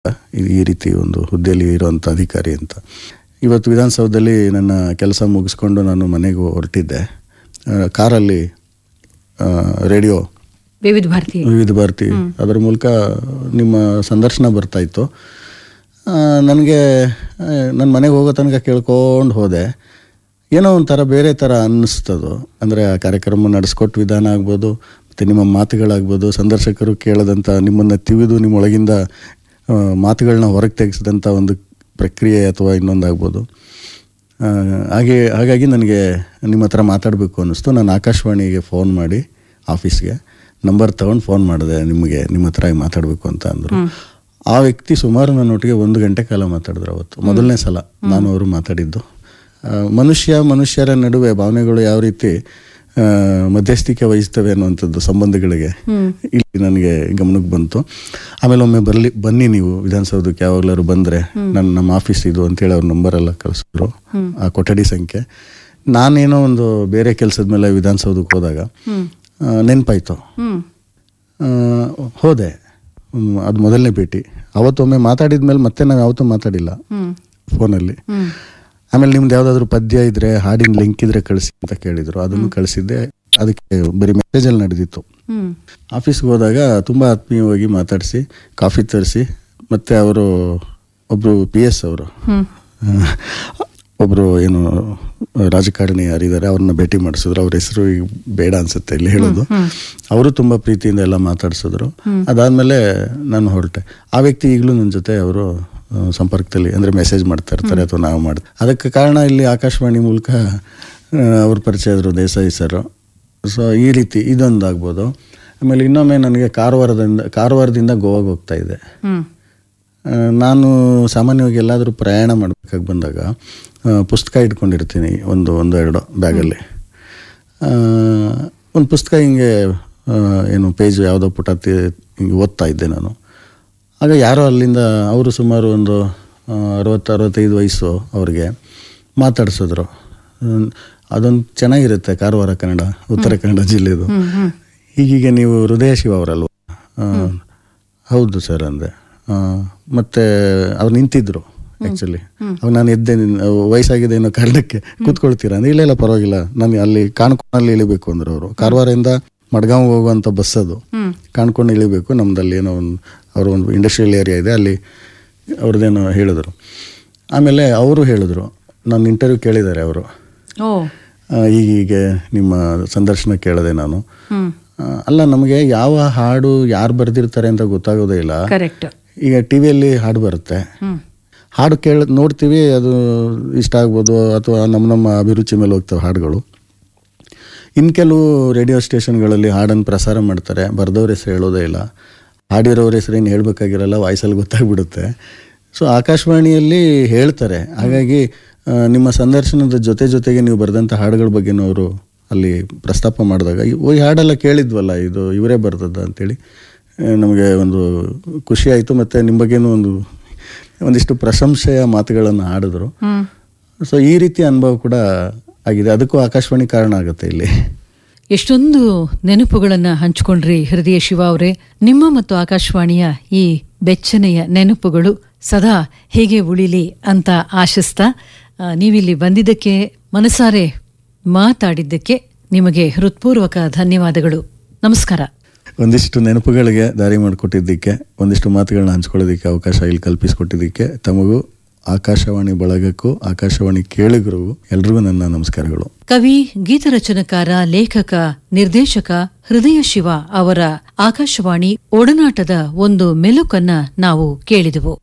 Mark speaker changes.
Speaker 1: ಈ- ಈ ರೀತಿ ಒಂದು ಹುದ್ದೆಯಲ್ಲಿ ಇರುವಂಥ ಅಧಿಕಾರಿ ಅಂತ ಇವತ್ತು ವಿಧಾನಸೌಧದಲ್ಲಿ ನನ್ನ ಕೆಲಸ ಮುಗಿಸ್ಕೊಂಡು ನಾನು ಮನೆಗೆ ಹೊರಟಿದ್ದೆ ಆ, ಕಾರಲ್ಲಿ ಆ, ರೇಡಿಯೋ
Speaker 2: ವಿವಿಧ ಭಾರತಿ
Speaker 1: ವಿವಿಧ ಭಾರತಿ ಅದರ ಮೂಲಕ ನಿಮ್ಮ ಸಂದರ್ಶನ ಬರ್ತಾ ಇತ್ತು ನನಗೆ ನನ್ನ ಮನೆಗೆ ಹೋಗೋ ತನಕ ಕೇಳ್ಕೊಂಡು ಹೋದೆ ಏನೋ ಒಂಥರ ಬೇರೆ ಥರ ಅನ್ನಿಸ್ತದು ಅಂದರೆ ಆ ಕಾರ್ಯಕ್ರಮ ನಡೆಸ್ಕೊಟ್ಟು ವಿಧಾನ ಆಗ್ಬೋದು ಮತ್ತು ನಿಮ್ಮ ಮಾತುಗಳಾಗ್ಬೋದು ಸಂದರ್ಶಕರು ಕೇಳದಂಥ ನಿಮ್ಮನ್ನು ತಿವಿದು ನಿಮ್ಮೊಳಗಿಂದ ಆ, ಮಾತುಗಳನ್ನ ಹೊರಗೆ ತೆಗೆಸಿದಂಥ ಒಂದು ಪ್ರಕ್ರಿಯೆ ಅಥವಾ ಇನ್ನೊಂದಾಗ್ಬೋದು ಆ, ಹಾಗೆ ಹಾಗಾಗಿ ನನಗೆ ನಿಮ್ಮ ಹತ್ರ ಮಾತಾಡಬೇಕು ಅನ್ನಿಸ್ತು ನಾನು ಆಕಾಶವಾಣಿಗೆ ಫೋನ್ ಮಾಡಿ ಆಫೀಸ್ಗೆ ನಂಬರ್ ತಗೊಂಡು ಫೋನ್ ಮಾಡಿದೆ ನಿಮಗೆ ನಿಮ್ಮ ಹತ್ರ ಮಾತಾಡಬೇಕು ಅಂತ ಅಂದರು ಆ ವ್ಯಕ್ತಿ ಸುಮಾರು ನನ್ನೊಟ್ಟಿಗೆ ಒಂದು ಗಂಟೆ ಕಾಲ ಮಾತಾಡಿದ್ರು ಅವತ್ತು ಮೊದಲನೇ ಸಲ ನಾನು ಅವರು ಮಾತಾಡಿದ್ದು ಆ, ಮನುಷ್ಯ ಮನುಷ್ಯರ ನಡುವೆ ಭಾವನೆಗಳು ಯಾವ ರೀತಿ ಆ, ಮಧ್ಯಸ್ಥಿಕೆ ವಹಿಸ್ತವೆ ಅನ್ನುವಂಥದ್ದು ಸಂಬಂಧಗಳಿಗೆ ಇಲ್ಲಿ ನನಗೆ ಗಮನಕ್ಕೆ ಬಂತು ಆಮೇಲೆ ಒಮ್ಮೆ ಬರಲಿ ಬನ್ನಿ ನೀವು ವಿಧಾನಸೌಧಕ್ಕೆ ಯಾವಾಗ್ಲಾದ್ರು ಬಂದರೆ ನನ್ನ ನಮ್ಮ ಆಫೀಸ್ ಇದು ಅಂತೇಳಿ ಅವ್ರ ನಂಬರ್ ಎಲ್ಲ ಕಳಿಸಿದ್ರು ಆ ಕೊಠಡಿ ಸಂಖ್ಯೆ ನಾನೇನೋ ಒಂದು ಬೇರೆ ಕೆಲಸದ ಮೇಲೆ ವಿಧಾನಸೌಧಕ್ಕೆ ಹೋದಾಗ ಆ, ನೆನ್ಪಾಯ್ತು
Speaker 2: ಹ್ಮ್
Speaker 1: ಆ, ಹೋದೆ ಹ್ಮ್, ಅದು ಮೊದಲನೇ ಭೇಟಿ ಅವತ್ತೊಮ್ಮೆ ಮಾತಾಡಿದ ಮೇಲೆ ಮತ್ತೆ ನಾವು ಯಾವತ್ತೂ ಮಾತಾಡಿಲ್ಲ
Speaker 2: ಹ್ಮ್
Speaker 1: ಫೋನಲ್ಲಿ
Speaker 2: ಹ್ಮ್
Speaker 1: ಆಮೇಲೆ ನಿಮ್ದು ಯಾವ್ದಾದ್ರು ಪದ್ಯ ಇದ್ರೆ ಹಾಡಿನ ಲಿಂಕ್ ಇದ್ರೆ ಕಳಿಸಿ ಅಂತ ಕೇಳಿದ್ರು ಅದನ್ನು ಕಳಿಸಿದ್ದೆ ಅದಕ್ಕೆ ಬರೀ ಮೆಸೇಜಲ್ಲಿ ನಡೆದಿತ್ತು
Speaker 2: ಹ್ಮ್
Speaker 1: ಆಫೀಸ್ಗೆ ಹೋದಾಗ ತುಂಬ ಆತ್ಮೀಯವಾಗಿ ಮಾತಾಡಿಸಿ ಕಾಫಿ ತರಿಸಿ ಮತ್ತೆ ಅವರು ಒಬ್ಬರು ಪಿ ಎಸ್ ಅವರು
Speaker 2: ಹ್ಮ್
Speaker 1: ಒಬ್ಬರು ಏನು ರಾಜಕಾರಣಿ ಯಾರಿದ್ದಾರೆ ಅವ್ರನ್ನ ಭೇಟಿ ಮಾಡಿಸಿದ್ರು ಅವ್ರ ಹೆಸರು ಈಗ ಬೇಡ ಅನ್ಸುತ್ತೆ ಇಲ್ಲಿ ಹೇಳೋದು ಅವರು ತುಂಬ ಪ್ರೀತಿಯಿಂದ ಎಲ್ಲ ಮಾತಾಡಿಸಿದ್ರು ಅದಾದಮೇಲೆ ನಾನು ಹೊರಟೆ ಆ ವ್ಯಕ್ತಿ ಈಗಲೂ ನನ್ನ ಜೊತೆ ಅವರು ಆ, ಸಂಪರ್ಕದಲ್ಲಿ ಅಂದರೆ ಮೆಸೇಜ್ ಮಾಡ್ತಾ ಇರ್ತಾರೆ ಅಥವಾ ನಾವು ಮಾಡ್ತೀವಿ ಅದಕ್ಕೆ ಕಾರಣ ಇಲ್ಲಿ ಆಕಾಶವಾಣಿ ಮೂಲಕ ಆ, ಅವ್ರ ಪರಿಚಯ ಆದರು ದೇಸಾಯಿ ಸರ್ ಸೊ ಈ ರೀತಿ ಇದೊಂದು ಆಗ್ಬೋದು ಆಮೇಲೆ ಇನ್ನೊಮ್ಮೆ ನನಗೆ ಕಾರವಾರದಿಂದ ಕಾರವಾರದಿಂದ ಗೋವಾಗೆ ಹೋಗ್ತಾ ಇದ್ದೆ
Speaker 2: ಹ್ಮ್
Speaker 1: ಆ, ನಾನು ಸಾಮಾನ್ಯವಾಗಿ ಎಲ್ಲಾದರೂ ಪ್ರಯಾಣ ಮಾಡಬೇಕಾಗಿ ಬಂದಾಗ ಆ, ಪುಸ್ತಕ ಇಟ್ಕೊಂಡಿರ್ತೀನಿ ಒಂದು ಒಂದು ಎರಡು ಬ್ಯಾಗಲ್ಲಿ ಒಂದು ಪುಸ್ತಕ ಹಿಂಗೆ ಆ, ಏನು ಪೇಜ್ ಯಾವುದೋ ಪುಟ ತಿ- ಹಿಂಗೆ ಓದ್ತಾ ಇದ್ದೆ ನಾನು ಆಗ ಯಾರೋ ಅಲ್ಲಿಂದ ಅವರು ಸುಮಾರು ಒಂದು ಆ, ಅರವತ್ತು ಅರವತ್ತೈದು ವಯಸ್ಸು ಅವ್ರಿಗೆ ಮಾತಾಡಿಸಿದ್ರು ಹ್ಮ್, ಅದೊಂದು ಚೆನ್ನಾಗಿರುತ್ತೆ ಕಾರವಾರ ಕನ್ನಡ ಉತ್ತರ ಕನ್ನಡ ಜಿಲ್ಲೆದು ಹೀಗೀಗ ನೀವು ಹೃದಯ ಶಿವ ಅವರಲ್ವ ಆ, ಹೌದು ಸರ್ ಅಂದೆ ಆ, ಮತ್ತೆ ಅವ್ರು ನಿಂತಿದ್ರು ಆ್ಯಕ್ಚುಲಿ ಅವಾಗ ನಾನು ಎದ್ದೆ ನಿನ್- ವಯಸ್ಸಾಗಿದೆ ಅನ್ನೋ ಕಾರಣಕ್ಕೆ ಕೂತ್ಕೊಳ್ತೀರಾ ಅಂದ್ರೆ ಇಲ್ಲ ಇಲ್ಲ ಪರವಾಗಿಲ್ಲ ನಾನು ಅಲ್ಲಿ ಕಾಣ್ಕೊಂಡಲ್ಲಿ ಇಳಿಬೇಕು ಅಂದ್ರು ಅವರು ಕಾರವಾರದಿಂದ ಮಡ್ಗಾಂವ್ ಹೋಗುವಂಥ ಬಸ್ ಅದು
Speaker 2: ಹ್ಮ್
Speaker 1: ಕಾಣ್ಕೊಂಡು ಇಳಿಬೇಕು ನಮ್ದಲ್ಲಿ ಏನೋ ಒಂದು ಅವ್ರ ಒಂದು ಇಂಡಸ್ಟ್ರಿಯಲ್ ಏರಿಯಾ ಇದೆ ಅಲ್ಲಿ ಅವ್ರದ್ದೇನೋ ಹೇಳಿದ್ರು ಆಮೇಲೆ ಅವರು ಹೇಳಿದ್ರು ನಾನು ಇಂಟರ್ವ್ಯೂ ಕೇಳಿದ್ದಾರೆ ಅವರು
Speaker 2: ಓ
Speaker 1: ಹೀಗೆ ನಿಮ್ಮ ಸಂದರ್ಶನ ಕೇಳಿದೆ ನಾನು
Speaker 2: ಹ್ಮ್
Speaker 1: ಆ, ಅಲ್ಲ ನಮಗೆ ಯಾವ ಹಾಡು ಯಾರು ಬರೆದಿರ್ತಾರೆ ಅಂತ ಗೊತ್ತಾಗೋದೇ ಇಲ್ಲ
Speaker 2: ಕರೆಕ್ಟ್
Speaker 1: ಈಗ ಟಿ ವಿಯಲ್ಲಿ ಹಾಡು ಬರುತ್ತೆ
Speaker 2: ಹ್ಮ್
Speaker 1: ಹಾಡು ಕೇಳ ನೋಡ್ತೀವಿ ಅದು ಇಷ್ಟ ಆಗ್ಬೋದು ಅಥವಾ ನಮ್ಮ ನಮ್ಮ ಅಭಿರುಚಿ ಮೇಲೆ ಹೋಗ್ತವೆ ಹಾಡುಗಳು ಇನ್ನು ಕೆಲವು ರೇಡಿಯೋ ಸ್ಟೇಷನ್ಗಳಲ್ಲಿ ಹಾಡನ್ನು ಪ್ರಸಾರ ಮಾಡ್ತಾರೆ ಬರೆದವ್ರ ಹೆಸರು ಹೇಳೋದೇ ಇಲ್ಲ ಹಾಡಿರೋರ ಹೆಸರು ಏನು ಹೇಳಬೇಕಾಗಿರಲ್ಲ ವಾಯ್ಸಲ್ಲಿ ಗೊತ್ತಾಗ್ಬಿಡುತ್ತೆ ಸೊ ಆಕಾಶವಾಣಿಯಲ್ಲಿ ಹೇಳ್ತಾರೆ ಹಾಗಾಗಿ ಆ, ನಿಮ್ಮ ಸಂದರ್ಶನದ ಜೊತೆ ಜೊತೆಗೆ ನೀವು ಬರೆದಂಥ ಹಾಡುಗಳ ಬಗ್ಗೆನೂ ಅವರು ಅಲ್ಲಿ ಪ್ರಸ್ತಾಪ ಮಾಡಿದಾಗ ಈ ಓ, ಈ ಹಾಡೆಲ್ಲ ಕೇಳಿದ್ವಲ್ಲ ಇದು ಇವರೇ ಬರ್ತದ ಅಂತೇಳಿ ಆ, ನಮಗೆ ಒಂದು ಖುಷಿ ಆಯಿತು ಮತ್ತು ನಿಮ್ಮ ಬಗ್ಗೆನೂ ಒಂದು ಒಂದಿಷ್ಟು ಪ್ರಶಂಸೆಯ ಮಾತುಗಳನ್ನು ಆಡಿದ್ರು
Speaker 2: ಹ್ಮ್
Speaker 1: ಸೊ ಈ ರೀತಿ ಅನುಭವ ಕೂಡ ಆಗಿದೆ ಅದಕ್ಕೂ ಆಕಾಶವಾಣಿ ಕಾರಣ ಆಗುತ್ತೆ ಇಲ್ಲಿ
Speaker 2: ಎಷ್ಟೊಂದು ನೆನಪುಗಳನ್ನ ಹಂಚಿಕೊಂಡ್ರಿ ಹೃದಯ ಶಿವ ಅವರೇ ನಿಮ್ಮ ಮತ್ತು ಆಕಾಶವಾಣಿಯ ಈ ಬೆಚ್ಚನೆಯ ನೆನಪುಗಳು ಸದಾ ಹೇಗೆ ಉಳಿಲಿ ಅಂತ ಆಶಿಸ್ತಾ ಆ, ನೀವಿಲ್ಲಿ ಬಂದಿದ್ದಕ್ಕೆ ಮನಸಾರೆ ಮಾತಾಡಿದ್ದಕ್ಕೆ ನಿಮಗೆ ಹೃತ್ಪೂರ್ವಕ ಧನ್ಯವಾದಗಳು ನಮಸ್ಕಾರ
Speaker 1: ಒಂದಿಷ್ಟು ನೆನಪುಗಳಿಗೆ ದಾರಿ ಮಾಡಿಕೊಟ್ಟಿದ್ದಕ್ಕೆ ಒಂದಿಷ್ಟು ಮಾತುಗಳನ್ನ ಹಂಚ್ಕೊಳ್ಳೋದಕ್ಕೆ ಅವಕಾಶ ಇಲ್ಲಿ ಕಲ್ಪಿಸಿಕೊಟ್ಟಿದ್ದಕ್ಕೆ ತಮಗೂ ಆಕಾಶವಾಣಿ ಬಳಗಕ್ಕೂ ಆಕಾಶವಾಣಿ ಕೇಳಿಗರಿಗೂ ಎಲ್ರಿಗೂ ನನ್ನ ನಮಸ್ಕಾರಗಳು
Speaker 2: ಕವಿ ಗೀತರಚನಕಾರ ಲೇಖಕ ನಿರ್ದೇಶಕ ಹೃದಯ ಶಿವ ಅವರ ಆಕಾಶವಾಣಿ ಒಡನಾಟದ ಒಂದು ಮೆಲುಕನ್ನ ನಾವು ಕೇಳಿದೆವು